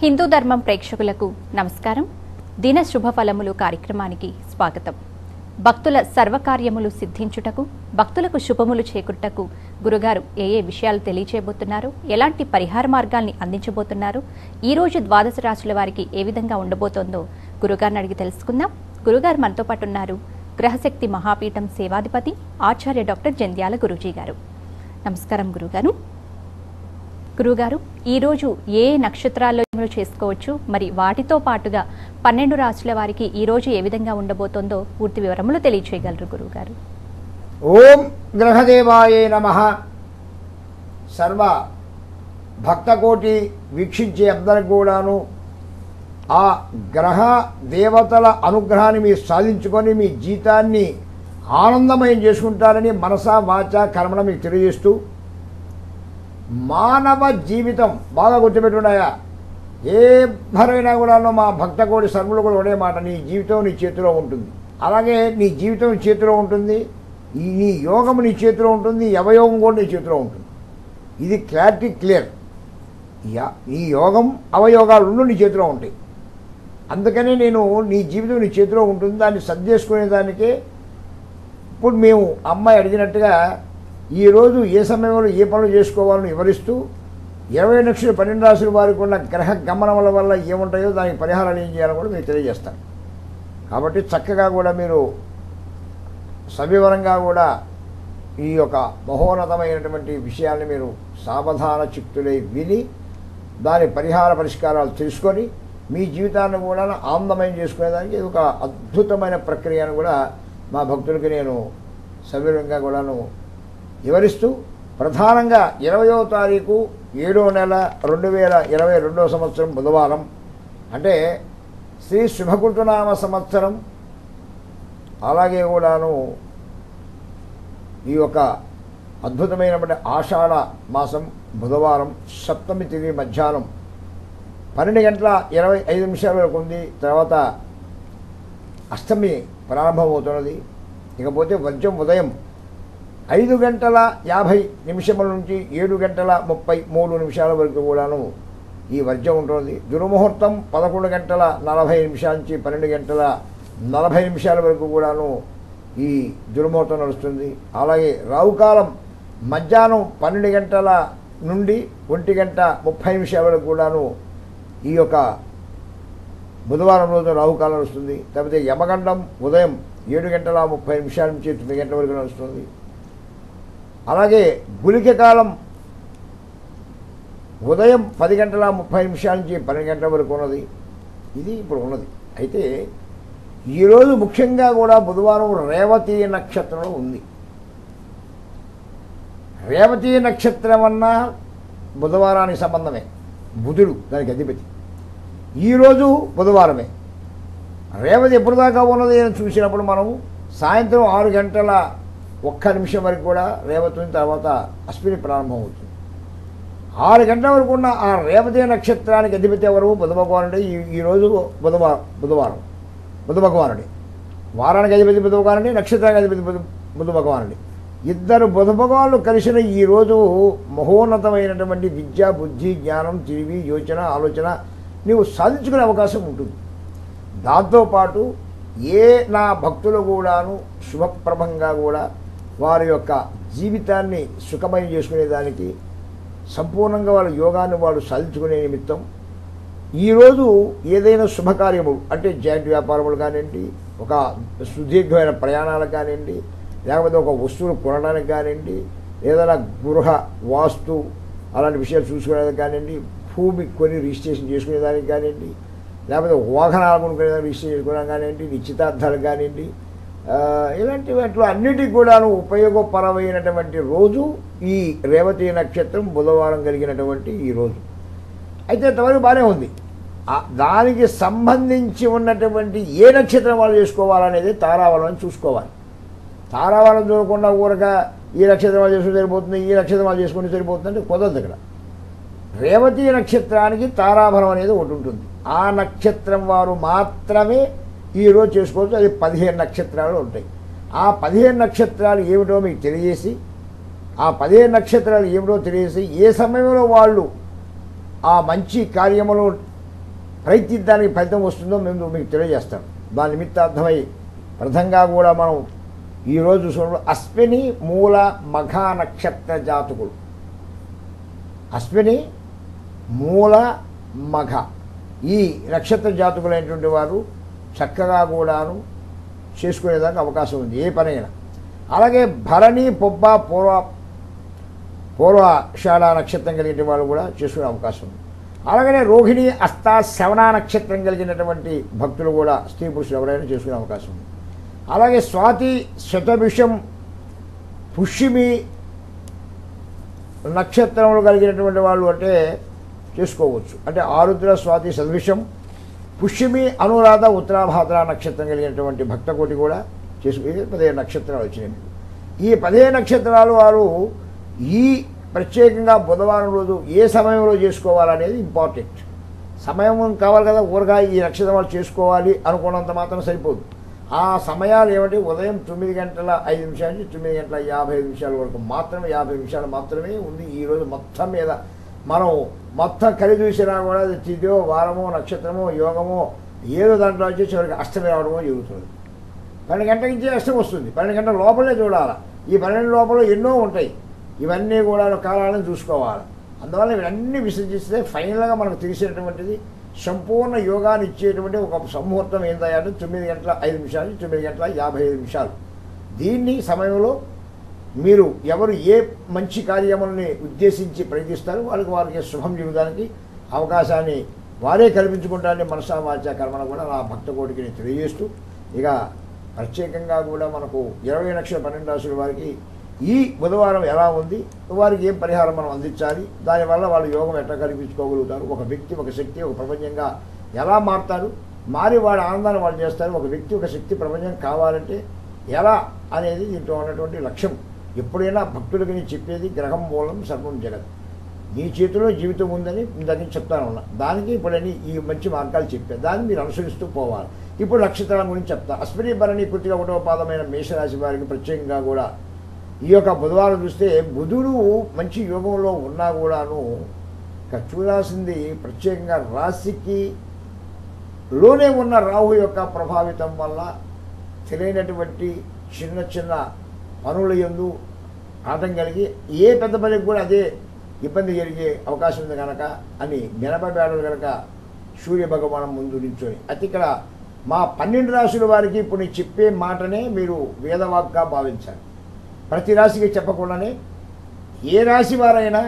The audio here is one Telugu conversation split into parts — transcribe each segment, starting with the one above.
హిందూ ధర్మం ప్రేక్షకులకు నమస్కారం దిన శుభఫలములు కార్యక్రమానికి స్వాగతం భక్తుల సర్వకార్యములు సిద్ధించుటకు భక్తులకు శుభములు చేకూరుటకు గురుగారు ఏ ఏ విషయాలు తెలియచేయబోతున్నారు ఎలాంటి పరిహార మార్గాల్ని అందించబోతున్నారు ఈ రోజు ద్వాదశ రాశుల వారికి ఏ విధంగా ఉండబోతోందో గురుగారిని అడిగి తెలుసుకుందాం గురుగారు మనతో పాటు ఉన్నారు గ్రహశక్తి మహాపీఠం సేవాధిపతి ఆచార్య డాక్టర్ జంధ్యాల గురూజీ గారు నమస్కారం గురుగారు గురుగారు ఈరోజు ఏ నక్షత్రాల్లో మీరు చేసుకోవచ్చు మరి వాటితో పాటుగా పన్నెండు రాశుల వారికి ఈ రోజు ఏ విధంగా ఉండబోతోందో పూర్తి వివరములు తెలియచేయగలరు గురుగారు ఓం గ్రహదేవాయే నమ సర్వ భక్తకోటి వీక్షించే అందరికి కూడాను ఆ గ్రహ దేవతల అనుగ్రహాన్ని మీరు సాధించుకొని మీ జీతాన్ని ఆనందమయం చేసుకుంటారని మనసా వాచ కర్మణ మీకు తెలియజేస్తూ మానవ జీవితం బాగా గుర్తుపెట్టున్నాయా ఏ భరైనా కూడాను మా భక్త కోడి సర్వులు కూడా ఒడే మాట నీ జీవితం నీ చేతిలో ఉంటుంది అలాగే నీ జీవితం నీ చేతిలో ఉంటుంది ఈ నీ యోగం నీ చేతిలో ఉంటుంది అవయోగం కూడా నీ చేతిలో ఉంటుంది ఇది క్లారిటీ క్లియర్ యా- నీ యోగం అవయోగాలు రెండు నీ చేతిలో ఉంటాయి అందుకనే నేను నీ జీవితం నీ చేతిలో ఉంటుంది దాన్ని సర్దేసుకునేదానికే ఇప్పుడు మేము అమ్మాయి అడిగినట్టుగా ఈరోజు ఏ సమయంలో ఏ పనులు చేసుకోవాలని వివరిస్తూ ఇరవై లక్షల పన్నెండు రాసుల వారికి ఉన్న గ్రహ గమనముల వల్ల ఏముంటాయో దానికి పరిహారాలు ఏం చేయాలో కూడా మీకు తెలియజేస్తాను కాబట్టి చక్కగా కూడా మీరు సవివరంగా కూడా ఈ యొక్క మహోన్నతమైనటువంటి విషయాన్ని మీరు సావధాన చిత్తులై విని దాని పరిహార పరిష్కారాలు తెలుసుకొని మీ జీవితాన్ని కూడా ఆనందమయం చేసుకునేదానికి ఇది ఒక అద్భుతమైన ప్రక్రియను కూడా మా భక్తులకి నేను సవివరంగా కూడాను వివరిస్తూ ప్రధానంగా ఇరవయో తారీఖు ఏడో నెల రెండు వేల ఇరవై రెండవ సంవత్సరం బుధవారం అంటే శ్రీ శుభకృతనామ సంవత్సరం అలాగే కూడాను ఈ యొక్క అద్భుతమైనటువంటి ఆషాఢ మాసం బుధవారం సప్తమి తిథి మధ్యాహ్నం పన్నెండు గంటల ఇరవై ఐదు నిమిషాల వరకు ఉంది తర్వాత అష్టమి ప్రారంభమవుతున్నది ఇకపోతే వజ్రం ఉదయం ఐదు గంటల యాభై నిమిషముల నుంచి ఏడు గంటల ముప్పై మూడు నిమిషాల వరకు కూడాను ఈ వర్జం ఉంటుంది దుర్ముహూర్తం పదకొండు గంటల నలభై నిమిషాల నుంచి పన్నెండు గంటల నలభై నిమిషాల వరకు కూడాను ఈ దుర్ముహూర్తం నడుస్తుంది అలాగే రావుకాలం మధ్యాహ్నం పన్నెండు గంటల నుండి ఒంటి గంట ముప్పై నిమిషాల వరకు కూడాను ఈ యొక్క బుధవారం రోజు రాహుకాలం వస్తుంది లేకపోతే యమగండం ఉదయం ఏడు గంటల ముప్పై నిమిషాల నుంచి తొమ్మిది గంటల వరకు నడుస్తుంది అలాగే గులిక కాలం ఉదయం పది గంటల ముప్పై నిమిషాల నుంచి పన్నెండు గంటల వరకు ఉన్నది ఇది ఇప్పుడు ఉన్నది అయితే ఈరోజు ముఖ్యంగా కూడా బుధవారం రేవతి నక్షత్రం ఉంది రేవతి నక్షత్రం అన్నా బుధవారానికి సంబంధమే బుధుడు దానికి అధిపతి ఈరోజు బుధవారమే రేవతి ఎప్పుడు దాకా ఉన్నది అని చూసినప్పుడు మనం సాయంత్రం ఆరు గంటల ఒక్క నిమిషం వరకు కూడా రేవతి ఉన్న తర్వాత అశ్విని ప్రారంభమవుతుంది ఆరు గంటల వరకు ఉన్న ఆ రేవతి నక్షత్రానికి అధిపతి ఎవరు బుధ భగవానుడే ఈ ఈరోజు బుధవారం బుధవారం బుధ భగవానుడే వారానికి అధిపతి బుధ భగవానుడి నక్షత్రానికి అధిపతి బుధ బుధ భగవానుడి ఇద్దరు బుధ భగవాన్లు కలిసిన ఈ రోజు మహోన్నతమైనటువంటి విద్య బుద్ధి జ్ఞానం తెలివి యోచన ఆలోచన నీవు సాధించుకునే అవకాశం ఉంటుంది దాంతోపాటు ఏ నా భక్తులు కూడాను శుభప్రభంగా కూడా వారి యొక్క జీవితాన్ని సుఖమయం చేసుకునేదానికి సంపూర్ణంగా వాళ్ళ యోగాన్ని వాళ్ళు సాధించుకునే నిమిత్తం ఈరోజు ఏదైనా శుభకార్యములు అంటే జాయింట్ వ్యాపారములు కానివ్వండి ఒక సుదీర్ఘమైన ప్రయాణాలకు కానివ్వండి లేకపోతే ఒక వస్తువులు కొనడానికి కానివ్వండి ఏదైనా గృహ వాస్తు అలాంటి విషయాలు చూసుకునేదానికి కానివ్వండి భూమి కొని రిజిస్ట్రేషన్ చేసుకునేదానికి కానివ్వండి లేకపోతే వాహనాలు కొనుక్కునేదానికి రిజిస్ట్రేషన్ చేసుకోవడానికి కానివ్వండి నిశ్చితార్థాలకు కానివ్వండి ఆ, ఇలాంటి వాటిలో అన్నిటికి కూడాను ఉపయోగపరమైనటువంటి రోజు ఈ రేవతి నక్షత్రం బుధవారం కలిగినటువంటి ఈ రోజు అయితే ఇంతవరకు బాగానే ఉంది ఆ దానికి సంబంధించి ఉన్నటువంటి ఏ నక్షత్రం వాళ్ళు చేసుకోవాలనేది తారావళం చూసుకోవాలి తారావళం చూడకుండా ఊరక ఈ నక్షత్రం వాళ్ళు చేసుకుంటే సరిపోతుంది ఈ నక్షత్రం వాళ్ళు చేసుకుంటే సరిపోతుంది అంటే కుదరదు ఇక్కడ రేవతి నక్షత్రానికి తారాబలం అనేది ఒకటి ఉంటుంది ఆ నక్షత్రం వారు మాత్రమే ఈరోజు చేసుకోవచ్చు అది పదిహేను నక్షత్రాలు ఉంటాయి ఆ పదిహేను నక్షత్రాలు ఏమిటో మీకు తెలియజేసి ఆ పదిహేను నక్షత్రాలు ఏమిటో తెలియజేసి ఏ సమయంలో వాళ్ళు ఆ మంచి కార్యములు ప్రయత్నించడానికి ఫలితం వస్తుందో మేము మీకు తెలియజేస్తాం దాని నిమిత్తార్థమై ప్రథంగా కూడా మనం ఈరోజు చూసినప్పుడు అశ్విని మూల మఘ నక్షత్ర జాతకులు అశ్విని మూల మఘ ఈ నక్షత్ర జాతకులైనటువంటి వారు చక్కగా కూడాను చేసుకునేదానికి అవకాశం ఉంది ఏ పనైనా అలాగే భరణి పొబ్బ పూర్వ పూర్వషాఢ నక్షత్రం కలిగిన వాళ్ళు కూడా చేసుకునే అవకాశం ఉంది అలాగనే రోహిణి అస్త శ్రవణ నక్షత్రం కలిగినటువంటి భక్తులు కూడా స్త్రీ పురుషులు ఎవరైనా చేసుకునే అవకాశం ఉంది అలాగే స్వాతి శతభిషం పుష్యమి నక్షత్రములు కలిగినటువంటి వాళ్ళు అంటే చేసుకోవచ్చు అంటే ఆరుద్ర స్వాతి సద్విషం పుష్యమి అనురాధ ఉత్తరాభాద్ర నక్షత్రం కలిగినటువంటి భక్తకోటి కూడా చేసుకు ఇది పదిహేను నక్షత్రాలు వచ్చినాయి మీకు ఈ పదిహేను నక్షత్రాలు వారు ఈ ప్రత్యేకంగా బుధవారం రోజు ఏ సమయంలో చేసుకోవాలనేది ఇంపార్టెంట్ సమయం కావాలి కదా ఊరగా ఈ నక్షత్రం వాళ్ళు చేసుకోవాలి అనుకున్నంత మాత్రం సరిపోదు ఆ సమయాలు ఏమిటి ఉదయం తొమ్మిది గంటల ఐదు నిమిషాల నుంచి తొమ్మిది గంటల యాభై ఐదు నిమిషాల వరకు మాత్రమే యాభై నిమిషాలు మాత్రమే ఉంది ఈరోజు మొత్తం మీద మనం మొత్తం కలిసి చూసినా కూడా అది తిథో వారమో నక్షత్రమో యోగమో ఏదో దాంట్లో వచ్చి చివరికి అష్టమి రావడమో జరుగుతుంది పన్నెండు గంటల నుంచి అష్టం వస్తుంది పన్నెండు గంటల లోపలే చూడాలి ఈ పన్నెండు లోపల ఎన్నో ఉంటాయి ఇవన్నీ కూడా కాలాలను చూసుకోవాలి అందువల్ల ఇవన్నీ విసర్జిస్తే ఫైనల్గా మనకు తెలిసినటువంటిది సంపూర్ణ యోగాన్ని ఇచ్చేటువంటి ఒక సంముహూర్తం ఏంటంటే తొమ్మిది గంటల ఐదు నిమిషాలు నుంచి తొమ్మిది గంటల యాభై ఐదు నిమిషాలు దీన్ని సమయంలో మీరు ఎవరు ఏ మంచి కార్యములని ఉద్దేశించి ప్రయత్నిస్తారో వాళ్ళకి వారికి శుభం చేయడానికి అవకాశాన్ని వారే కల్పించుకుంటారని మనసా వాచా కర్మను కూడా నా భక్త కోటికి నేను తెలియజేస్తూ ఇక ప్రత్యేకంగా కూడా మనకు ఇరవై లక్షల పన్నెండు రాసుల వారికి ఈ బుధవారం ఎలా ఉంది వారికి ఏం పరిహారం మనం అందించాలి దానివల్ల వాళ్ళు యోగం ఎట్లా కల్పించుకోగలుగుతారు ఒక వ్యక్తి ఒక శక్తి ఒక ప్రపంచంగా ఎలా మారుతారు మారి వాడి ఆనందాన్ని వాళ్ళు చేస్తారు ఒక వ్యక్తి ఒక శక్తి ప్రపంచం కావాలంటే ఎలా అనేది దీంట్లో ఉన్నటువంటి లక్ష్యం ఎప్పుడైనా భక్తులకి నేను చెప్పేది గ్రహం మూలం సర్వం జగత్ నీ చేతిలో జీవితం ఉందని ఇందాక నేను చెప్తాను ఉన్నా దానికి ఇప్పుడని ఈ మంచి మార్గాలు చెప్పాను దాన్ని మీరు అనుసరిస్తూ పోవాలి ఇప్పుడు నక్షత్రాల గురించి చెప్తా అశ్విని భరణి పూర్తిగా ఒకటవ పాదమైన మేషరాశి వారికి ప్రత్యేకంగా కూడా ఈ యొక్క బుధవారం చూస్తే బుధుడు మంచి యోగంలో ఉన్నా కూడాను ఇక చూడాల్సింది ప్రత్యేకంగా రాశికి లోనే ఉన్న రాహు యొక్క ప్రభావితం వల్ల తెలియనటువంటి చిన్న చిన్న పనుల ఎందు ఆటం కలిగి ఏ పెద్ద పనికి కూడా అదే ఇబ్బంది జరిగే అవకాశం ఉంది కనుక అని మినపబేడలు కనుక సూర్య భగవానం ముందు నిల్చొని అయితే ఇక్కడ మా పన్నెండు రాశుల వారికి ఇప్పుడు నేను చెప్పే మాటనే మీరు వేదవాగ్గా భావించాలి ప్రతి రాశికి చెప్పకుండానే ఏ రాశి వారైనా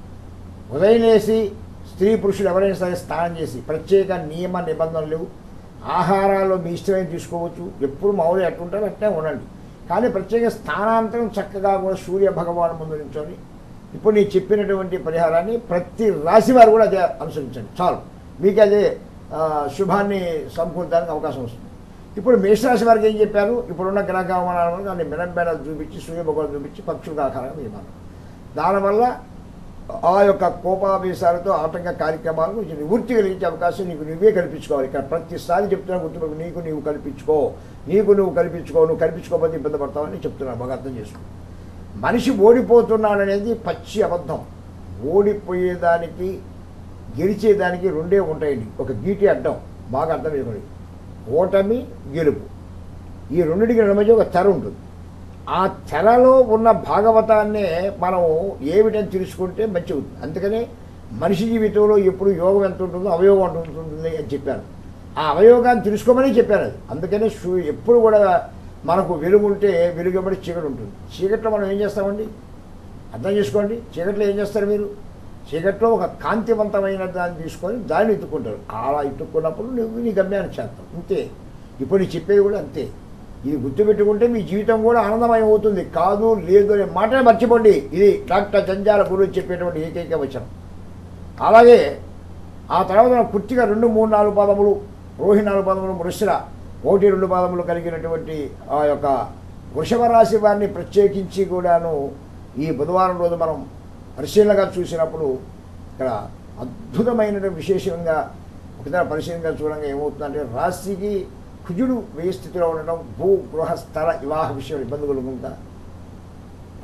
ఉదయం లేసి స్త్రీ పురుషులు ఎవరైనా సరే స్నానం చేసి ప్రత్యేక నియమ నిబంధనలు లేవు ఆహారాల్లో మీ ఇష్టమైన తీసుకోవచ్చు ఎప్పుడు మామూలు ఎట్లుంటారో అట్లే ఉండండి కానీ ప్రత్యేక స్థానాంతరం చక్కగా కూడా సూర్య భగవాన్ ముందు నించొని ఇప్పుడు నేను చెప్పినటువంటి పరిహారాన్ని ప్రతి రాశి వారు కూడా అదే అనుసరించండి చాలు మీకు అదే ఆ, శుభాన్ని సమకూర్చడానికి అవకాశం వస్తుంది ఇప్పుడు మేషరాశి వారికి ఏం చెప్పారు ఇప్పుడున్న గ్రహగమనాలను దాన్ని మినంబేడలు చూపించి సూర్య భగవాన్ చూపించి పక్షులకు ఆకారంగా ఇవ్వాలి దానివల్ల ఆ యొక్క కోపావేశాలతో ఆటంక కార్యక్రమాలు కొంచెం నివృత్తి కలిగించే అవకాశం నీకు నువ్వే కల్పించుకోవాలి ఇక్కడ ప్రతిసారి చెప్తున్నా గుర్తుపెట్టు నీకు నీవు కల్పించుకో నీకు నువ్వు కల్పించుకో నువ్వు కల్పించుకోకపోతే ఇబ్బంది పడతావని చెప్తున్నాను బాగా అర్థం చేసుకో మనిషి ఓడిపోతున్నాడనేది పచ్చి అబద్ధం ఓడిపోయేదానికి గెలిచేదానికి రెండే ఉంటాయండి ఒక గీటి అడ్డం బాగా అర్థం చేసుకోండి ఓటమి గెలుపు ఈ రెండింటికి నడుమ మధ్య ఒక తెర ఉంటుంది ఆ తెరలో ఉన్న భాగవతాన్నే మనం ఏమిటని తెలుసుకుంటే మంచి అవుతుంది అందుకనే మనిషి జీవితంలో ఎప్పుడు యోగం ఎంత ఉంటుందో అవయోగం ఎంత ఉంటుంది అని చెప్పాను ఆ అవయోగాన్ని తెలుసుకోమని చెప్పాను అది అందుకనే సూ- ఎప్పుడు కూడా మనకు వెలుగు ఉంటే వెలుగు ఎప్పుడు చీకటి ఉంటుంది చీకట్లో మనం ఏం చేస్తామండి అర్థం చేసుకోండి చీకట్లో ఏం చేస్తారు మీరు చీకట్లో ఒక కాంతివంతమైన దాన్ని తీసుకొని దాన్ని ఎత్తుకుంటారు అలా ఎత్తుకున్నప్పుడు నువ్వు నీ గమ్యాన్ని చేస్తావు అంతే ఇప్పుడు నీ చెప్పేది కూడా అంతే ఇది గుర్తుపెట్టుకుంటే మీ జీవితం కూడా ఆనందమయం అవుతుంది కాదు లేదు అనే మాటనే మర్చిపోండి ఇది డాక్టర్ జంజాల గురించి చెప్పేటువంటి ఏకైక వచనం అలాగే ఆ తర్వాత మనకు పూర్తిగా రెండు మూడు నాలుగు పదములు రోహి నాలుగు పదములు వృషర ఒకటి రెండు పదములు కలిగినటువంటి ఆ యొక్క వృషభ రాశి వారిని ప్రత్యేకించి కూడాను ఈ బుధవారం రోజు మనం పరిశీలనగా చూసినప్పుడు ఇక్కడ అద్భుతమైన విశేషంగా ఒకసారి పరిశీలనగా చూడంగా ఏమవుతుందంటే రాశికి కుజుడు వ్యయ స్థితిలో ఉండడం భూ గృహ స్థల వివాహ విషయంలో ఇబ్బంది కలుగుతుందా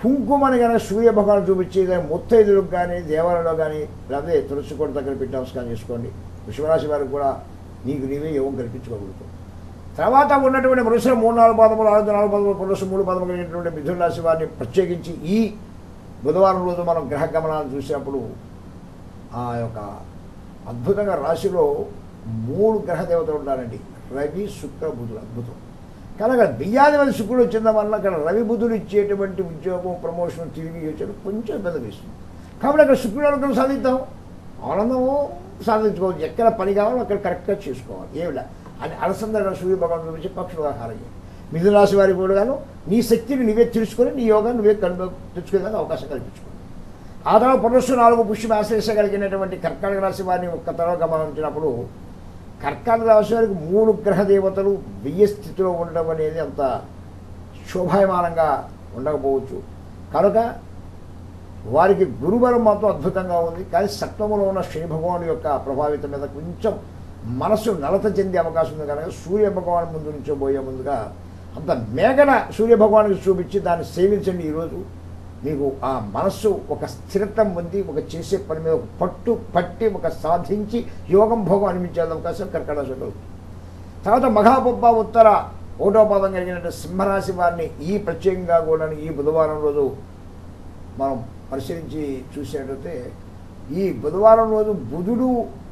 కుంకుమని కనుక సూర్య భగవాన్ చూపించి దాని ముత్తైదులకు కానీ దేవాలయంలో కానీ లేకపోతే తులసి కోట దగ్గర పెట్టి నమస్కారం చేసుకోండి వృషభరాశి వారికి కూడా నీకు నీవే యోగం కల్పించుకోగలుగుతాం తర్వాత ఉన్నటువంటి మనుషుల మూడు నాలుగు పదములు ఆరు నాలుగు పదములు పురుషు మూడు పదములు కలిగినటువంటి మిథున రాశి వారిని ప్రత్యేకించి ఈ బుధవారం రోజు మనం గ్రహ గమనాలు చూసినప్పుడు ఆ యొక్క అద్భుతంగా రాశిలో మూడు గ్రహ దేవతలు ఉంటారండి రవి శుక్ర బుధులు అద్భుతం కనుక బియ్యాధిపతి శుక్రుడు వచ్చిన వల్ల అక్కడ రవి బుధులు ఇచ్చేటువంటి ఉద్యోగం ప్రమోషన్ తిరిగి వచ్చేది కొంచెం ఇబ్బంది వేస్తుంది కాబట్టి అక్కడ శుక్రుడు అనుకుని సాధిద్దాం ఆనందము సాధించుకోవచ్చు ఎక్కడ పని కావాలో అక్కడ కరెక్ట్గా చేసుకోవాలి ఏమిలా అని అలసందరగా సూర్య భగవాన్ చూపించి పక్షులు ఆహారం మిథున రాశి వారికి కూడా గాను నీ శక్తిని నువ్వే తెలుసుకొని నీ యోగాన్ని నువ్వే కల్ప తెచ్చుకునేదానికి అవకాశం కల్పించుకో ఆ తర్వాత పునస్సు నాలుగు పుష్యం ఆశ్రయించగలిగినటువంటి కర్కాటక రాశి వారిని ఒక్క తర్వాత గమనించినప్పుడు కర్కాటక రాశి వారికి మూడు గ్రహ దేవతలు వెయ్యి స్థితిలో ఉండడం అనేది అంత శోభాయమానంగా ఉండకపోవచ్చు కనుక వారికి గురుబలం మాత్రం అద్భుతంగా ఉంది కానీ సప్తములో ఉన్న శని భగవాను యొక్క ప్రభావితం మీద కొంచెం మనస్సు నలత చెందే అవకాశం ఉంది కనుక సూర్య భగవాన్ ముందు నుంచోబోయే ముందుగా అంత మేఘన సూర్య భగవానికి చూపించి దాన్ని సేవించండి ఈరోజు మీకు ఆ మనస్సు ఒక స్థిరత్వం పొంది ఒక చేసే పని మీద ఒక పట్టు పట్టి ఒక సాధించి యోగం భోగం అనిపించే అవకాశం కర్కట కలుగుతుంది తర్వాత మహాపబ్బ ఉత్తర ఒకటో పాదం కలిగినటువంటి సింహరాశి వారిని ఈ ప్రత్యేకంగా కూడా ఈ బుధవారం రోజు మనం పరిశీలించి చూసేటైతే ఈ బుధవారం రోజు బుధుడు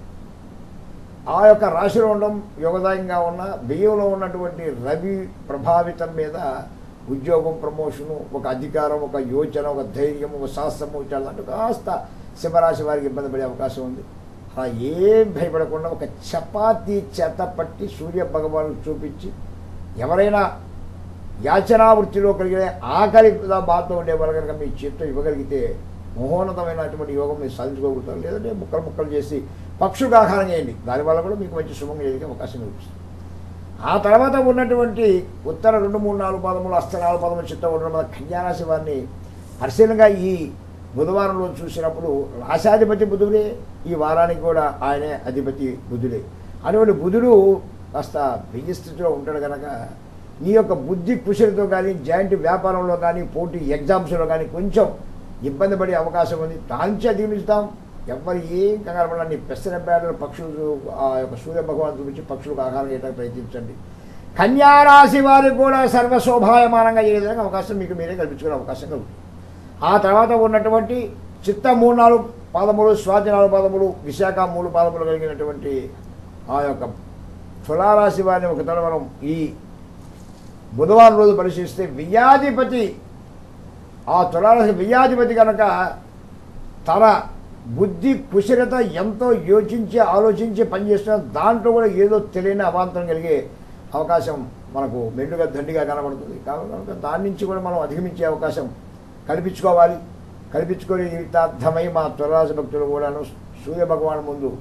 ఆ యొక్క రాశిలో ఉండడం యోగదాయంగా ఉన్న బియ్యంలో ఉన్నటువంటి రవి ప్రభావితం మీద ఉద్యోగం ప్రమోషను ఒక అధికారం ఒక యోచన ఒక ధైర్యం ఒక శాస్త్రము ఇట్లాంటి కాస్త సింహరాశి వారికి ఇబ్బంది పడే అవకాశం ఉంది అలా ఏం భయపడకుండా ఒక చపాతీ చేత పట్టి సూర్య భగవాను చూపించి ఎవరైనా యాచనా వృత్తిలో కలిగిన ఆకలి బాధతో ఉండే వాళ్ళు కనుక మీ చేత్తో ఇవ్వగలిగితే మహోన్నతమైనటువంటి యోగం మీరు సాధించుకోగలుగుతారు లేదంటే ముక్కలు ముక్కలు చేసి పక్షులకు ఆహారం చేయండి దానివల్ల కూడా మీకు మంచి శుభం కలిగే అవకాశం కల్పిస్తుంది ఆ తర్వాత ఉన్నటువంటి ఉత్తర రెండు మూడు నాలుగు పదములు అస్త నాలుగు పదములు చిత్త ఉండడం వల్ల కన్యారాశి వారిని పరిశీలనగా ఈ బుధవారం రోజు చూసినప్పుడు రాశాధిపతి బుధుడే ఈ వారానికి కూడా ఆయనే అధిపతి బుధుడే అటువంటి బుధుడు కాస్త బియ్య స్థితిలో ఉంటాడు కనుక నీ యొక్క బుద్ధి కుశలతో కానీ జాయింట్ వ్యాపారంలో కానీ పోటీ ఎగ్జామ్స్లో కానీ కొంచెం ఇబ్బంది పడే అవకాశం ఉంది దాంచి అధిగమిస్తాం ఎవరు ఏం కంగారు పడాలి నీ పెసర బేడలు పక్షులు ఆ యొక్క సూర్య భగవాన్ చూపించి పక్షులకు ఆహారం చేయడానికి ప్రయత్నించండి కన్యారాశి వారికి కూడా సర్వశోభాయమానంగా ఏ విధంగా అవకాశం మీకు మీరే కల్పించుకునే అవకాశం కలుగుతుంది ఆ తర్వాత ఉన్నటువంటి చిత్త మూడు నాలుగు పాదములు స్వాతి నాలుగు పాదములు విశాఖ మూడు పాదములు కలిగినటువంటి ఆ యొక్క తులారాశి వారిని ఒక తల మనం ఈ బుధవారం రోజు పరిశీలిస్తే వియాధిపతి ఆ తులారాశి వియాధిపతి కనుక తన బుద్ధి కుశలత ఎంతో యోచించి ఆలోచించి పనిచేస్తున్న దాంట్లో కూడా ఏదో తెలియని అవాంతరం కలిగే అవకాశం మనకు మెండుగా దండిగా కనబడుతుంది కాబట్టి కనుక దాని నుంచి కూడా మనం అధిగమించే అవకాశం కల్పించుకోవాలి కల్పించుకొని జీవితార్థమై మా తులరాశి భక్తులు కూడాను సూర్య భగవాన్ ముందు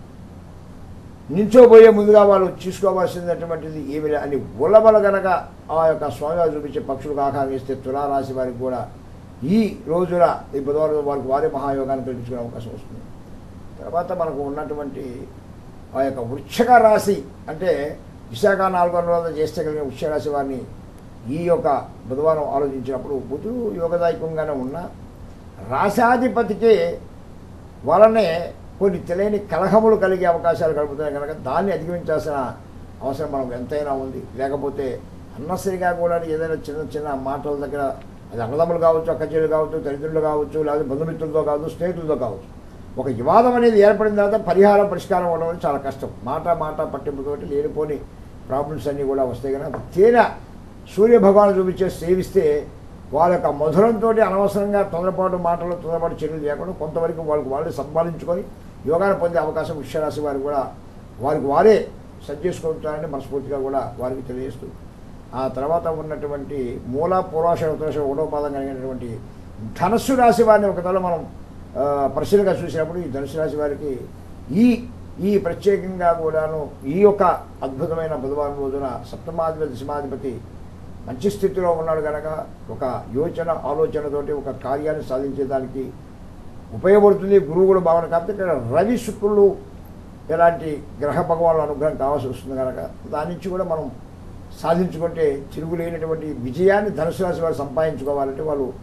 నించోబోయే ముందుగా వాళ్ళు చూసుకోవాల్సినటువంటిది ఏమి లే- అని ఉలబల గనక ఆ యొక్క స్వామివారు చూపించే పక్షులకు ఆహారం ఇస్తే తులారాశి వారికి కూడా ఈ రోజున ఈ బుధవారం వారికి వారి మహాయోగాన్ని కల్పించుకునే అవకాశం వస్తుంది తర్వాత మనకు ఉన్నటువంటి ఆ యొక్క వృక్షక రాశి అంటే విశాఖ నాలుగో రోజు చేస్తే కలిగిన వృక్ష రాశి వారిని ఈ యొక్క బుధవారం ఆలోచించినప్పుడు బుధుడు యోగదాయకంగానే ఉన్న రాశాధిపతికి వలనే కొన్ని తెలియని కలహములు కలిగే అవకాశాలు కలుగుతున్నాయి కనుక దాన్ని అధిగమించాల్సిన అవసరం మనకు ఎంతైనా ఉంది లేకపోతే అన్నసరిగా కూడా ఏదైనా చిన్న చిన్న మాటల దగ్గర అది అన్నదమ్ములు కావచ్చు అక్కచెల్లు కావచ్చు తల్లిదండ్రులు కావచ్చు లేదా బంధుమిత్రులతో కావచ్చు స్నేహితులతో కావచ్చు ఒక వివాదం అనేది ఏర్పడిన తర్వాత పరిహారం పరిష్కారం అవ్వడం అనేది చాలా కష్టం మాట మాట పట్టింపుతోటి లేనిపోని ప్రాబ్లమ్స్ అన్నీ కూడా వస్తాయి కనుక తేనె సూర్య భగవాను చూపించే సేవిస్తే వాళ్ళ యొక్క మధురంతో అనవసరంగా తొందరపాటు మాటలు తొందరపాటు చర్యలు చేయకుండా కొంతవరకు వాళ్ళకి వాళ్ళే సంపాదించుకొని యోగాన్ని పొందే అవకాశం వృక్షరాశి వారు కూడా వారికి వారే సెట్ చేసుకుంటారని మనస్ఫూర్తిగా కూడా వారికి తెలియజేస్తూ ఆ తర్వాత ఉన్నటువంటి మూల పూర్వాష ఉత్తరాష ఒకటో పాదం కలిగినటువంటి ధనస్సు రాశి వారిని ఒకతల మనం ఆ, పరిశీలనగా చూసినప్పుడు ఈ ధనుసు రాశి వారికి ఈ ఈ ప్రత్యేకంగా కూడాను ఈ యొక్క అద్భుతమైన బుధవారం రోజున సప్తమాధిపతి దశమాధిపతి మంచి స్థితిలో ఉన్నాడు కనుక ఒక యోచన ఆలోచనతోటి ఒక కార్యాన్ని సాధించేదానికి ఉపయోగపడుతుంది గురువు కూడా భావన కాబట్టి ఇక్కడ రవి శుక్రులు ఎలాంటి గ్రహ భగవానుల అనుగ్రహం కావాల్సి వస్తుంది కనుక దాని నుంచి కూడా మనం సాధించుకుంటే తిరుగులేనటువంటి విజయాన్ని ధనుసు రాశి వారు సంపాదించుకోవాలంటే వాళ్ళు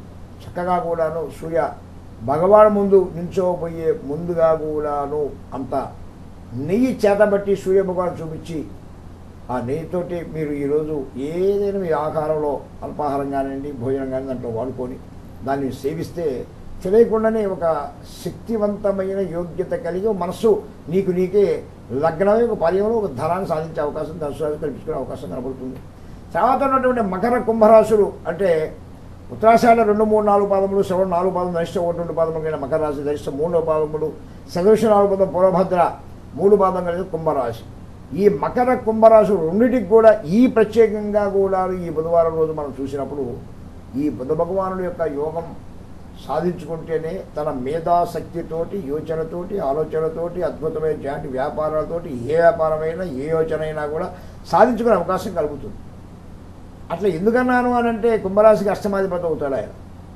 చక్కగా కూడాను సూర్య భగవాన్ ముందు నించోపోయే ముందుగా కూడాను అంత నెయ్యి చేతబట్టి సూర్య భగవాన్ చూపించి ఆ నెయ్యితోటి మీరు ఈరోజు ఏదైనా మీ ఆహారంలో అల్పాహారం కానివ్వండి భోజనం కానీ దాంట్లో వాడుకొని దాన్ని సేవిస్తే తెలియకుండానే ఒక శక్తివంతమైన యోగ్యత కలిగి ఒక మనస్సు నీకు నీకే లగ్నమై ఒక పర్యంలో ఒక ధనాన్ని సాధించే అవకాశం దర్శనాలు కల్పించుకునే అవకాశం కనబడుతుంది తర్వాత ఉన్నటువంటి మకర కుంభరాశులు అంటే ఉత్తరాషాఢ రెండు మూడు నాలుగు పాదములు శ్రవణ నాలుగు పాదములు ధరిష్ట ఒకటి రెండు పాదములు కలిగిన మకర రాశి ధరిష్ట మూడో పాదములు సదృశ నాలుగు పాదం పూర్వభద్ర మూడు పాదం కలిగిన కుంభరాశి ఈ మకర కుంభరాశి రెండింటికి కూడా ఈ ప్రత్యేకంగా కూడా ఈ బుధవారం రోజు మనం చూసినప్పుడు ఈ బుధ భగవానుడి యొక్క యోగం సాధించుకుంటేనే తన మేధాశక్తితోటి యోచనతోటి ఆలోచనతోటి అద్భుతమైన జాతి వ్యాపారాలతోటి ఏ వ్యాపారమైనా ఏ యోచన అయినా కూడా సాధించుకునే అవకాశం కలుగుతుంది అట్లా ఎందుకన్నాను అని అంటే కుంభరాశికి అష్టమాధిపతి అవుతాడు ఆయన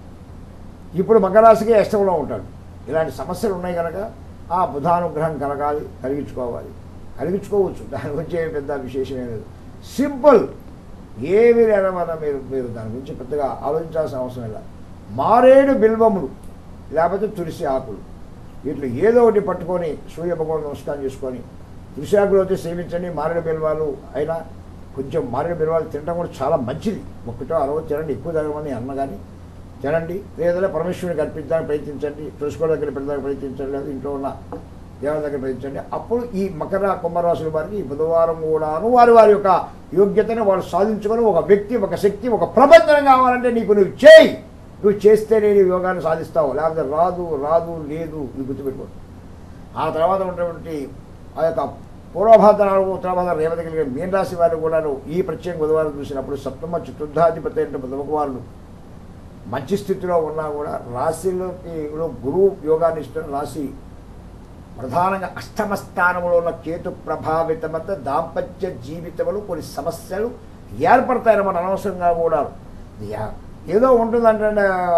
ఇప్పుడు మకరాశికి అష్టంలో ఉంటాడు ఇలాంటి సమస్యలు ఉన్నాయి కనుక ఆ బుధానుగ్రహం కలగాలి కలిగించుకోవాలి కలిగించుకోవచ్చు దాని గురించి ఏమి పెద్ద విశేషమే లేదు సింపుల్ ఏమి లేదన్న మీరు మీరు దాని గురించి పెద్దగా ఆలోచించాల్సిన అవసరం లేదు మారేడు బిల్వములు లేకపోతే తులసి ఆకులు వీటిలో ఏదో ఒకటి పట్టుకొని సూర్య భగవాన్ నమస్కారం చేసుకొని తులసి ఆకులు అయితే సేవించండి మారేడు బిల్వాలు అయినా కొంచెం మారేడు బిల్వాలు తినడం కూడా చాలా మంచిది ఒకటో అరవై తినండి ఎక్కువ తగ్గమని అన్న కానీ తినండి లేదా పరమేశ్వరుని కల్పించడానికి ప్రయత్నించండి తులసికోట దగ్గర పెట్టడానికి ప్రయత్నించండి లేదా ఇంట్లో ఉన్న దేవత దగ్గర ప్రయత్నించండి అప్పుడు ఈ మకర కుంభరాశుల వారికి ఈ బుధవారం కూడాను వారి వారి యొక్క యోగ్యతను వాళ్ళు సాధించుకొని ఒక వ్యక్తి ఒక శక్తి ఒక ప్రబంధనం కావాలంటే నీకు నువ్వు చేయి నువ్వు చేస్తేనే నీ యోగాన్ని సాధిస్తావు లేకపోతే రాదు రాదు లేదు ఇది గుర్తుపెట్టుకో ఆ తర్వాత ఉన్నటువంటి ఆ యొక్క పూర్వభాద్ర నాలుగు ఉత్తరాభాద్ర రేవతి కలిగిన మీన రాశి వారు కూడాను ఈ ప్రత్యేక బుధవారం చూసినప్పుడు సప్తమ చతుర్థాధిపతి అయిన బుధ భగవానుడు మంచి స్థితిలో ఉన్నా కూడా రాశిలోకి లో గురువు యోగాన్ని ఇస్తున్న రాశి ప్రధానంగా అష్టమ స్థానంలో ఉన్న కేతు ప్రభావితమంత దాంపత్య జీవితంలో కొన్ని సమస్యలు ఏర్పడతాయన్నమాట అనవసరంగా కూడా యా- ఏదో ఉంటుందంటే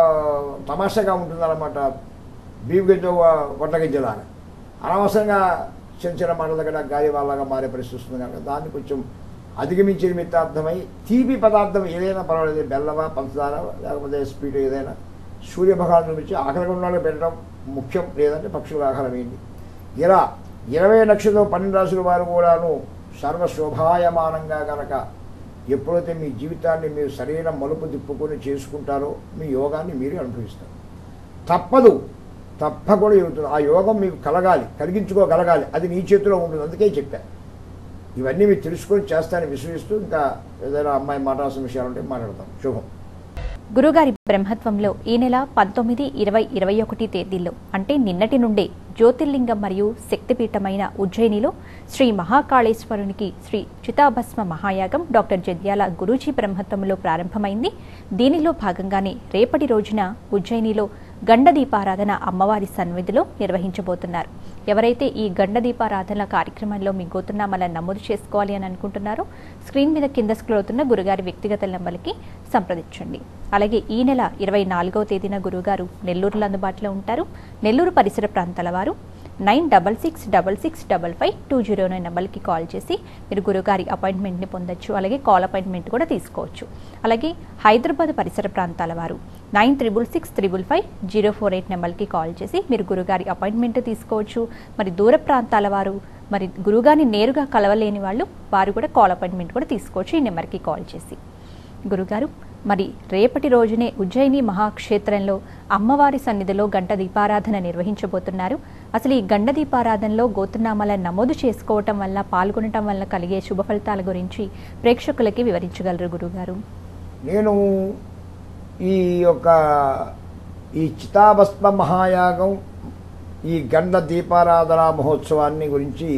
తమాషాగా ఉంటుందన్నమాట బీపు గింజ వడ్ల గింజలాగా అనవసరంగా చిన్న చిన్న మాటల దగ్గర గాలి వాళ్ళగా మారే పరిస్థితి వస్తుంది కనుక దాన్ని కొంచెం అధిగమించే నిమిత్తార్థమై తీపి పదార్థం ఏదైనా పర్వాలేదు బెల్లమా పంచదార లేకపోతే స్వీట్ ఏదైనా సూర్యభగాన్ని చూపించి ఆకలి గుండాలు పెట్టడం ముఖ్యం లేదంటే పక్షులకు ఆహారం వేయండి ఇలా ఇరవై నక్షత్రం పన్నెండు రాసుల వారు కూడాను సర్వశోభాయమానంగా గనక ఎప్పుడైతే మీ జీవితాన్ని మీరు సరైన మలుపు తిప్పుకొని చేసుకుంటారో మీ యోగాన్ని మీరే అనుభవిస్తారు తప్పదు తప్పకుండా జరుగుతుంది ఆ యోగం మీకు కలగాలి కలిగించుకోగలగాలి అది నీ చేతిలో ఉంటుంది అందుకే చెప్పా ఇవన్నీ మీరు తెలుసుకొని చేస్తానని విశ్వసిస్తూ ఇంకా ఏదైనా అమ్మాయి మాట్లాడాల్సిన విషయాలు ఉంటే మాట్లాడతాం శుభం గురుగారి బ్రహ్మత్వంలో ఈ నెల పంతొమ్మిది ఇరవై ఇరవై ఒకటి తేదీల్లో అంటే నిన్నటి నుండే జ్యోతిర్లింగం మరియు శక్తిపీఠమైన ఉజ్జయినిలో శ్రీ మహాకాళేశ్వరునికి శ్రీ చితాభస్మ మహాయాగం డాక్టర్ జద్యాల గురూజీ బ్రహ్మత్వంలో ప్రారంభమైంది దీనిలో భాగంగానే రేపటి రోజున ఉజ్జయినిలో గండ దీపారాధన అమ్మవారి సన్నిధిలో నిర్వహించబోతున్నారు ఎవరైతే ఈ గండ దీపారాధన కార్యక్రమంలో మీ గోతునామాలను నమోదు చేసుకోవాలి అని అనుకుంటున్నారో స్క్రీన్ మీద కింద స్క్రోల్ అవుతున్న గురుగారి వ్యక్తిగత నెంబర్కి సంప్రదించండి అలాగే ఈ నెల ఇరవై నాలుగవ తేదీన గురుగారు నెల్లూరులో అందుబాటులో ఉంటారు నెల్లూరు పరిసర ప్రాంతాల వారు nine double six double six double five two zero nine నెంబర్కి కాల్ చేసి మీరు గురుగారి అపాయింట్మెంట్ని పొందొచ్చు అలాగే కాల్ అపాయింట్మెంట్ కూడా తీసుకోవచ్చు అలాగే హైదరాబాద్ పరిసర ప్రాంతాల వారు nine triple six triple five zero four eight నెంబర్కి కాల్ చేసి మీరు గురుగారి అపాయింట్మెంట్ తీసుకోవచ్చు మరి దూర ప్రాంతాల వారు మరి గురుగారిని నేరుగా కలవలేని వాళ్ళు వారు కూడా కాల్ అపాయింట్మెంట్ కూడా తీసుకోవచ్చు ఈ నెంబర్కి కాల్ చేసి గురుగారు మరి రేపటి రోజునే ఉజ్జయిని మహాక్షేత్రంలో అమ్మవారి సన్నిధిలో గంట దీపారాధన నిర్వహించబోతున్నారు అసలు ఈ గండ దీపారాధనలో గోత్రనామాలను నమోదు చేసుకోవటం వల్ల పాల్గొనటం వల్ల కలిగే శుభ ఫలితాల గురించి ప్రేక్షకులకి వివరించగలరు గురుగారు నేను ఈ యొక్క ఈ చితాభస్మ మహాయాగం ఈ గండ దీపారాధన మహోత్సవాన్ని గురించి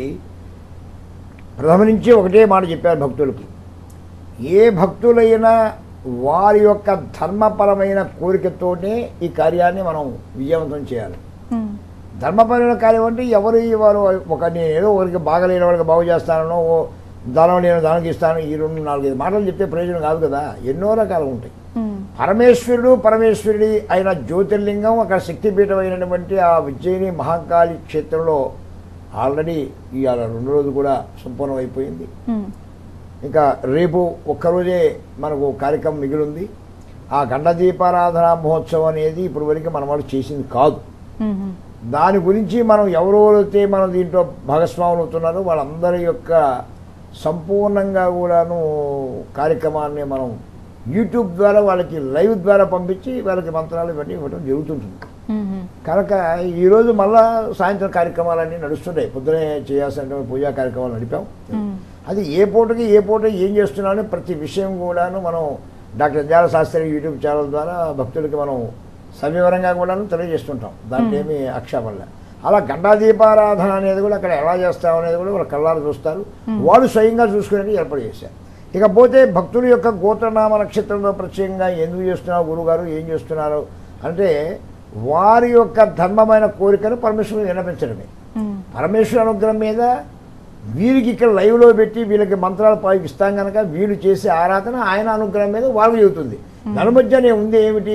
ప్రథమ నుంచి ఒకటే మాట చెప్పారు భక్తులకి ఏ భక్తులైనా వారి యొక్క ధర్మపరమైన కోరికతోనే ఈ కార్యాన్ని మనం విజయవంతం చేయాలి ఉమ్, ధర్మపరమైన కార్యం అంటే ఎవరు వారు ఒక నేను ఏదో ఒకరికి బాగలేని వాళ్ళకి బాగు చేస్తానో ఓ దానం నేను దానికి ఇస్తాను ఈ రెండు నాలుగైదు మాటలు చెప్తే ప్రయోజనం కాదు కదా ఎన్నో రకాలు ఉంటాయి ఉమ్, పరమేశ్వరుడు పరమేశ్వరుడి అయిన జ్యోతిర్లింగం అక్కడ శక్తిపీఠం అయినటువంటి ఆ ఉజ్జయిని మహాకాళి క్షేత్రంలో ఆల్రెడీ ఇవాళ రెండు రోజులు కూడా సంపూర్ణం అయిపోయింది ఉమ్, ఇంకా రేపు ఒక్కరోజే మనకు కార్యక్రమం మిగిలింది ఆ గండ దీపారాధన మహోత్సవం అనేది ఇప్పటి వరకు మన వాళ్ళు చేసింది కాదు మ్మ్. దాని గురించి మనం ఎవరెవరైతే మనం దీంట్లో భాగస్వాములు అవుతున్నారో వాళ్ళందరి యొక్క సంపూర్ణంగా కూడాను కార్యక్రమాన్ని మనం యూట్యూబ్ ద్వారా వాళ్ళకి లైవ్ ద్వారా పంపించి వాళ్ళకి మంత్రాలు ఇవన్నీ ఇవ్వడం జరుగుతుంటుంది మ్మ్. కనుక ఈరోజు మళ్ళా సాయంత్రం కార్యక్రమాలన్నీ నడుస్తున్నాయి పొద్దునే చేయాల్సిన పూజా కార్యక్రమాలు నడిపాం మ్మ్. అది ఏ పూటకి ఏ పూట ఏం చేస్తున్నానో ప్రతి విషయం కూడాను మనం డాక్టర్ జాల శాస్త్రి యూట్యూబ్ ఛానల్ ద్వారా భక్తులకి మనం సవివరంగా కూడాను తెలియజేస్తుంటాం దాంట్లో ఏమి ఆక్షేపంలే అలా గంటా దీపారాధన అనేది కూడా అక్కడ ఎలా చేస్తాం అనేది కూడా వాళ్ళు కళ్ళారు చూస్తారు వాళ్ళు స్వయంగా చూసుకునేది ఏర్పాటు చేశారు ఇకపోతే భక్తుల యొక్క గోత్రనామ నక్షత్రంలో ప్రత్యేకంగా ఎందుకు చేస్తున్నారు గురుగారు ఏం చేస్తున్నారు అంటే వారి యొక్క ధర్మమైన కోరికను పరమేశ్వరుని విన్నపించడమే మ్మ్. పరమేశ్వర అనుగ్రహం మీద వీరికి ఇక్కడ లైవ్లో పెట్టి వీళ్ళకి మంత్రాలు పైకి ఇస్తాం కనుక వీళ్ళు చేసే ఆరాధన ఆయన అనుగ్రహం మీద వాళ్ళకు చెబుతుంది దాని మధ్యనే ఉంది ఏమిటి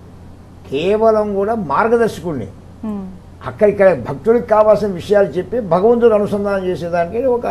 కేవలం కూడా మార్గదర్శకుడిని మ్మ్. అక్కడ ఇక్కడ భక్తుడికి కావాల్సిన విషయాలు చెప్పి భగవంతుడు అనుసంధానం చేసేదానికి ఒక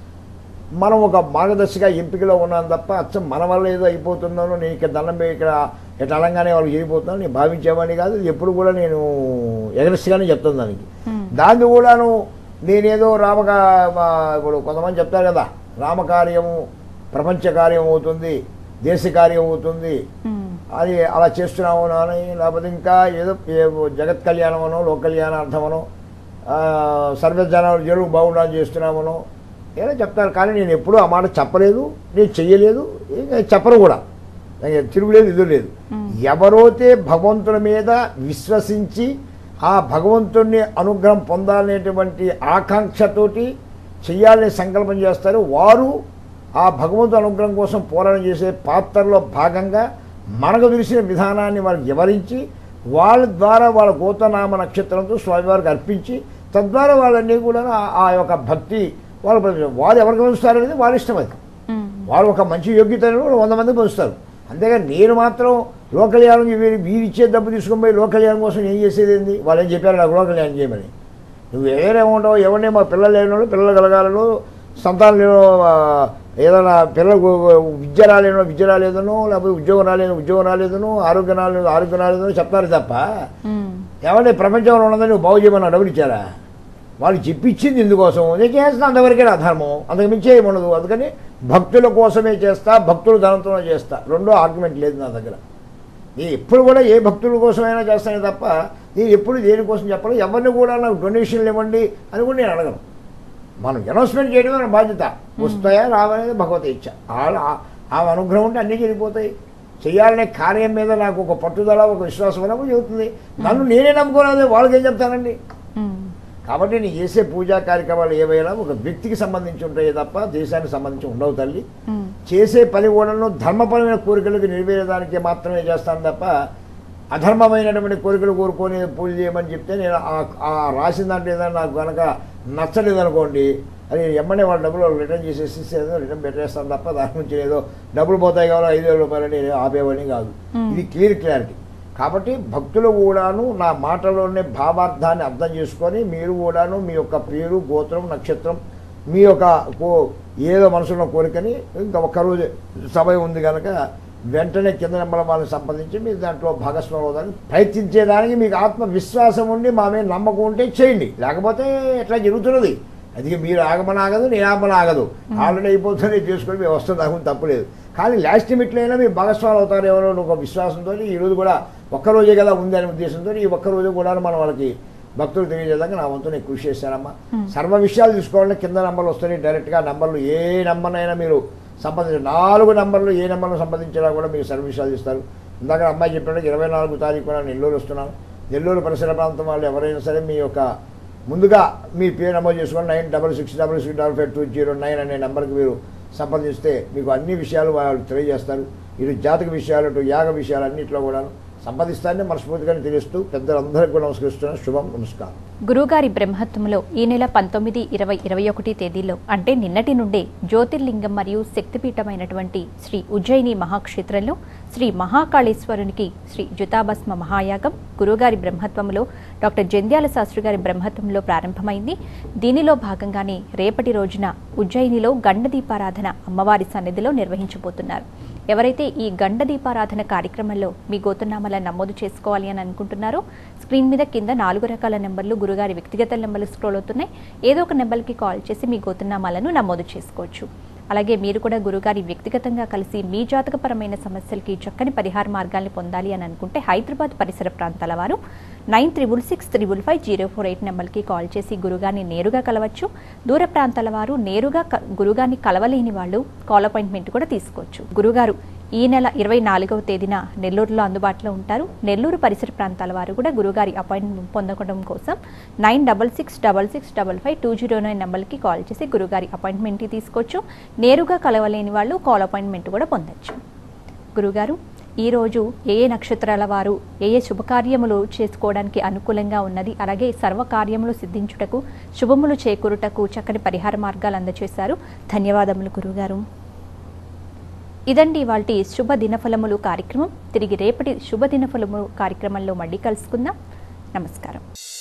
మనం ఒక మార్గదర్శిగా ఎంపికలో ఉన్నాను తప్ప అచ్చం మన వల్ల ఏదో అయిపోతున్నాను నేను ఇక్కడ దండం పెట్టి ఇక్కడ ఇట్లా అలంగానే వాళ్ళు చేరిపోతున్నాను నేను భావించేవాడిని కాదు ఇది ఎప్పుడు కూడా నేను ఎగరెస్ట్గానే చెప్తాను దానికి మ్మ్. దాన్ని కూడాను నేనేదో రామగా మా ఇప్పుడు కొంతమంది చెప్తారు కదా రామకార్యము ప్రపంచ కార్యం అవుతుంది దేశ కార్యం అవుతుంది మ్మ్. అది అలా చేస్తున్నాము అని లేకపోతే ఇంకా ఏదో ఏ- జగత్ కళ్యాణమనో లోక కళ్యాణార్థమనో ఆ, సర్వజనాలు జరుగు బాగుండాలని చేస్తున్నామనో ఏదో చెప్తారు కానీ నేను ఎప్పుడూ ఆ మాట చెప్పలేదు నేను చెయ్యలేదు ఇంకా చెప్పను కూడా నాకు తిరుగులేదు ఇది లేదు మ్మ్. ఎవరైతే భగవంతుని మీద విశ్వసించి ఆ భగవంతుణ్ణి అనుగ్రహం పొందాలనేటువంటి ఆకాంక్షతోటి చెయ్యాలని సంకల్పం చేస్తారు వారు ఆ భగవంతు అనుగ్రహం కోసం పోరాటం చేసే పాత్రలో భాగంగా మనకు తెలిసిన విధానాన్ని వాళ్ళకి వివరించి వాళ్ళ ద్వారా వాళ్ళ గోతనామ నక్షత్రంతో స్వామివారికి అర్పించి తద్వారా వాళ్ళన్నీ కూడా ఆ- ఆ యొక్క భక్తి వాళ్ళు వారు ఎవరికి పంచుతారనేది వాళ్ళ ఇష్టం అది మ్మ్. వాళ్ళు ఒక మంచి యోగ్యతను కూడా వంద మంది పంచుతారు అంతేగాని నేను మాత్రం లోకల్యాణం వీరు వీరిచ్చే డబ్బు తీసుకొని పోయి లోకల్యాణం కోసం ఏం చేసేది ఏంది వాళ్ళు ఏం చెప్పారు నాకు లోకల్యాణం చేయమని నువ్వు ఎవరేమంటావు ఎవరిని మా పిల్లలు లేని వాళ్ళు పిల్లలు కలగాలను సంతానం లేనో ఆ, ఏదైనా పిల్లలకు విద్య రాలేనో విద్య రాలేదనో లేకపోతే ఉద్యోగం రాలేదు ఉద్యోగం రాలేదనో ఆరోగ్యం రాలేదు ఆరోగ్యం రాలేదనో చెప్తారు తప్ప మ్మ్. ఏమంటే ప్రపంచంలో ఉన్నదని నువ్వు బాగు చేయమని డబ్బులు ఇచ్చారా వాళ్ళు చెప్పించింది ఇందుకోసం నేను చేస్తా అంతవరకే నా ధర్మం అంతకు మించి ఏమి ఉండదు అందుకని భక్తుల కోసమే చేస్తా భక్తుల ధనంతోనే చేస్తా రెండో ఆర్గ్యుమెంట్ లేదు నా దగ్గర నేను ఎప్పుడు కూడా ఏ భక్తుల కోసమైనా చేస్తానే తప్ప నేను ఎప్పుడు దేనికోసం చెప్పను ఎవరిని కూడా నాకు డొనేషన్లు ఇవ్వండి అని కూడా నేను అడగను మనం అనౌన్స్మెంట్ చేయడమే మన బాధ్యత వస్తాయా రావనేది భగవత ఇచ్చ వాళ్ళ ఆ అనుగ్రహం ఉంటే అన్నీ జరిగిపోతాయి చేయాలనే కార్యం మీద నాకు ఒక పట్టుదల ఒక విశ్వాసం ఉన్నప్పుడు చెబుతుంది నన్ను నేనే నమ్ముకోలేదు వాళ్ళకి ఏం చెప్తానండి మ్మ్. కాబట్టి నేను చేసే పూజా కార్యక్రమాలు ఏవైనా ఒక వ్యక్తికి సంబంధించి ఉంటాయి తప్ప దేశానికి సంబంధించి ఉండవు తల్లి మ్మ్. చేసే పని కూడాను ధర్మపరమైన కోరికలకు నెరవేరేదానికి మాత్రమే చేస్తాను తప్ప అధర్మమైనటువంటి కోరికలు కోరుకొని పూజ చేయమని చెప్తే నేను ఆ- ఆ రాసిన దాంట్లో ఏదైనా నాకు కనుక నచ్చలేదు అనుకోండి అది ఎమ్మనే వాళ్ళ డబ్బులు రిటర్న్ చేసేసి ఏదో రిటర్న్ పెట్టేస్తాను తప్ప దాని నుంచి ఏదో డబ్బులు పోతాయి కావాలి ఐదు వేల రూపాయలు నేను ఆపేవాడిని కాదు మ్మ్. ఇది క్లియర్ క్లారిటీ కాబట్టి భక్తులు కూడాను నా మాటలోనే భావార్థాన్ని అర్థం చేసుకొని మీరు కూడాను మీ యొక్క పేరు గోత్రం నక్షత్రం మీ యొక్క కో- ఏదో మనసులో కోరికని ఇంకా ఒక్కరోజు సమయం ఉంది కనుక వెంటనే కింద నెంబర్ వాళ్ళని సంపాదించి మీరు దాంట్లో భాగస్వామి అవడానికి ప్రయత్నించేదానికి మీకు ఆత్మవిశ్వాసం ఉండి మా మీద నమ్మకం ఉంటే చేయండి లేకపోతే ఎట్లా జరుగుతున్నది అది మీరు ఆగమని ఆగదు నేను ఆగమని ఆగదు ఆల్రెడీ అయిపోతుంది చేసుకొని మేము వస్తుంది ఆగమని తప్పలేదు కానీ లాస్ట్ లిమిట్లో అయినా మీరు భాగస్వామి అవుతారు ఎవరో అని ఒక విశ్వాసంతో ఈ రోజు కూడా ఒక్కరోజే కదా ఉంది అనే ఉద్దేశంతో ఈ ఒక్కరోజు కూడా మనం వాళ్ళకి భక్తులు తెలియజేదాకా నా వంతు నేను కృషి చేశానమ్మా సర్వ విషయాలు తీసుకోవాలంటే కింద నంబర్లు వస్తాయి డైరెక్ట్గా నంబర్లు ఏ నంబర్నైనా మీరు సంపాదించారు నాలుగు నంబర్లు ఏ నెంబర్ను సంపాదించినా కూడా మీకు సర్వ విషయాలు ఇస్తారు ఇందాక అమ్మాయి చెప్పినట్టు ఇరవై నాలుగు తారీఖు నేను నెల్లూరు వస్తున్నాను నెల్లూరు పరిసర ప్రాంతం వాళ్ళు ఎవరైనా సరే మీ యొక్క ముందుగా మీ పేరు నమోదు చేసుకొని nine double six double six double five two zero nine అనే నెంబర్కి మీరు సంప్రదిస్తే మీకు అన్ని విషయాలు వాళ్ళు తెలియజేస్తారు ఇటు జాతక విషయాలు ఇటు యాగ విషయాలు అన్నింటిలో కూడా సంపాదిస్తారని మనస్ఫూర్తిగా తెలుస్తూ పెద్దలందరికీ కూడా నమస్కరిస్తున్నాను శుభం నమస్కారం గురుగారి బ్రహ్మత్వంలో ఈ నెల పంతొమ్మిది ఇరవై ఇరవై ఒకటి తేదీల్లో అంటే నిన్నటి నుండే జ్యోతిర్లింగం మరియు శక్తిపీఠమైనటువంటి శ్రీ ఉజ్జయిని మహాక్షేత్రంలో శ్రీ మహాకాళేశ్వరునికి శ్రీ జుతాభస్మ మహాయాగం గురుగారి బ్రహ్మత్వంలో డాక్టర్ జంధ్యాల శాస్త్రి గారి బ్రహ్మత్వంలో ప్రారంభమైంది దీనిలో భాగంగానే రేపటి రోజున ఉజ్జయినిలో గండ దీపారాధన అమ్మవారి సన్నిధిలో నిర్వహించబోతున్నారు ఎవరైతే ఈ గండ దీపారాధన కార్యక్రమంలో మీ గోతునామాలను నమోదు చేసుకోవాలి అని అనుకుంటున్నారో స్క్రీన్ మీద కింద నాలుగు రకాల నెంబర్లు గురుగారి వ్యక్తిగత నెంబర్లు స్క్రోల్ అవుతున్నాయి ఏదో ఒక నెంబర్కి కాల్ చేసి మీ గోతునామాలను నమోదు చేసుకోవచ్చు అలాగే మీరు కూడా గురుగారి వ్యక్తిగతంగా కలిసి మీ జాతకపరమైన సమస్యలకి చక్కని పరిహార మార్గాల్ని పొందాలి అని అనుకుంటే హైదరాబాద్ పరిసర ప్రాంతాల వారు nine triple six triple five zero four eight నెంబర్కి కాల్ చేసి గురుగారిని నేరుగా కలవచ్చు దూర ప్రాంతాల వారు నేరుగా క- గురుగారిని కలవలేని వాళ్ళు కాల్ అపాయింట్మెంట్ కూడా తీసుకోవచ్చు గురుగారు ఈ నెల ఇరవై నాలుగవ తేదీన నెల్లూరులో అందుబాటులో ఉంటారు నెల్లూరు పరిసర ప్రాంతాల వారు కూడా గురుగారి అపాయింట్మెంట్ పొందడం కోసం nine double six double six double five two zero nine నెంబర్కి కాల్ చేసి గురుగారి అపాయింట్మెంట్ తీసుకోవచ్చు నేరుగా కలవలేని వాళ్ళు కాల్ అపాయింట్మెంట్ కూడా పొందొచ్చు గురుగారు ఈరోజు ఏ ఏ నక్షత్రాల వారు ఏ ఏ శుభకార్యములు చేసుకోవడానికి అనుకూలంగా ఉన్నది అలాగే సర్వకార్యములు సిద్ధించుటకు శుభములు చేకూరుటకు చక్కని పరిహార మార్గాలు అందజేశారు ధన్యవాదములు గురుగారు ఇదండి ఇవాల్టి శుభ దినఫలములు కార్యక్రమం తిరిగి రేపటి శుభ దినఫలములు కార్యక్రమంలో మళ్ళీ కలుసుకుందాం నమస్కారం